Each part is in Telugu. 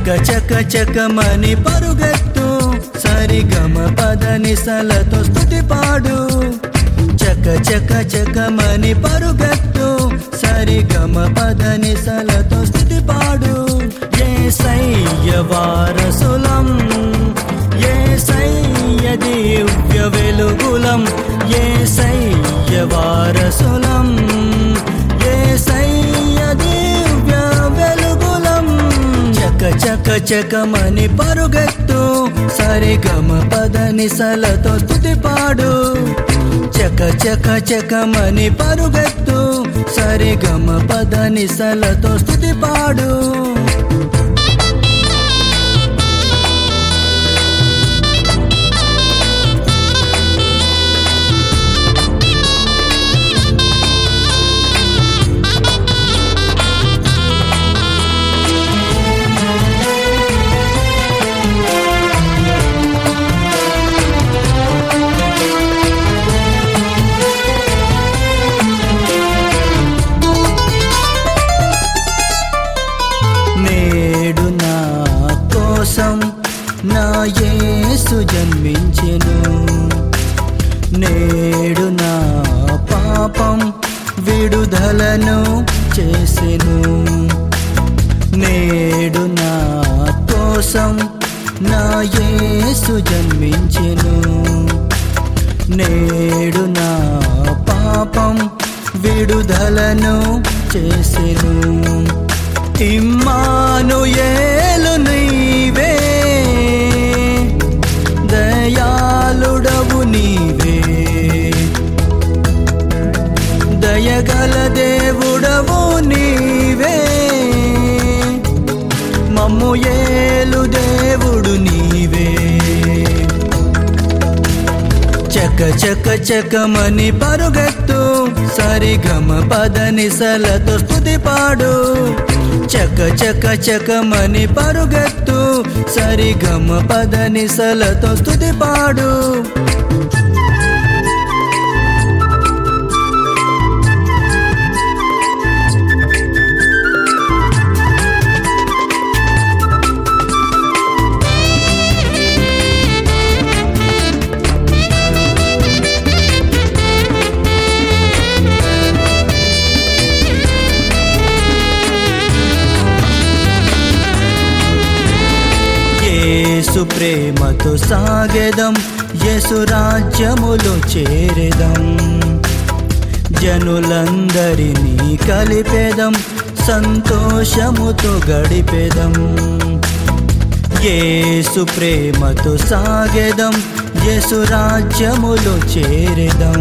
చక చక చకమని పరుగెత్తు సరి గమ పద నిసలతో స్థుతి పాడు చక చక చకమని పరుగెత్తు సరి గమ పద నిసలతో స్థుతి పాడు ఏ సయ్య వారసులం ఏ సయ్య దివ్య వెలుగులం ఏ సయ్య వారసులం ఏ సయ్య దివ్య వెలుగులం చక చక చకమని పరుగెత్తు సరి గమ పద నిసలతో స్థుతి పాడు చక చక చకమని పరుగెత్తు సరి గమ పద నిసలతో స్థుతి పాడు నేడు నా కోసం నా యేసు జన్మించెను నేడు నా పాపం విడుదలను చేసెను నేడు నా కోసం నా యేసు జన్మించెను నేడు నా పాపం విడుదలను చేసెను ఇమ్మానుయేలు నీవే దయాళుడవు నీవే దయగల దేవుడవు నీవే మమ్ము ఏలు దేవుడు నీవే చక చక చకమని పరుగెత్తు సరి గమ పద నిసలతో స్థుతి పాడు చక చక చకమని పరుగెత్తు సరి గమ పద నిసలతో స్థుతి పాడు యేసు ప్రేమతో సాగెదం యేసు రాజ్యములో చేరెదం జనులందరినీ కలిపేదం సంతోషముతో గడిపేదం యేసు ప్రేమతో సాగెదం యేసు రాజ్యములో చేరెదం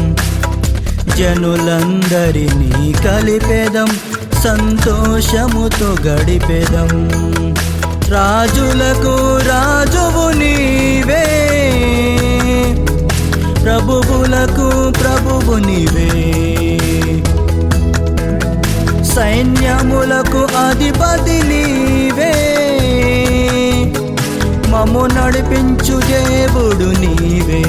జనులందరినీ కలిపేదం సంతోషముతో గడిపేదం రాజులకు రాజువు నీవే ప్రభువులకు ప్రభువు నీవే సైన్యములకు అధిపతి నీవే మమ్ము నడిపించు దేవుడు నీవే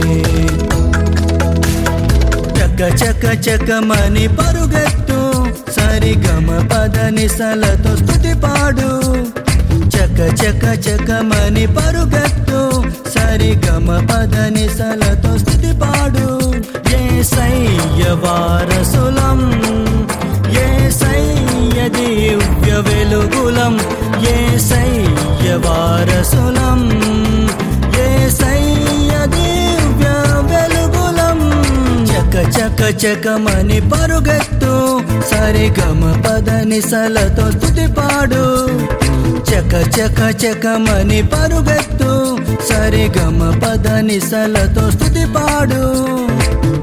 చక చక చకమని పరుగెత్తు సరి గమ పద నిసలతో స్థుతి పాడు చక చక చకమని పరుగెత్తు సరి గమ పద నిసలతో స్థుతి పాడు ఏ సయ్య వారసులం ఏ సయ్య దివ్య వెలుగులం ఏ సయ్య వారసులం ఏ సయ్య దివ్య వెలుగులం చక చక చకమని పరుగెత్తు సరి గమ పద నిసలతో స్థుతి పాడు చక చక చకమని పరుగెత్తు సరి గమ పద నిసలతో స్థుతి పాడు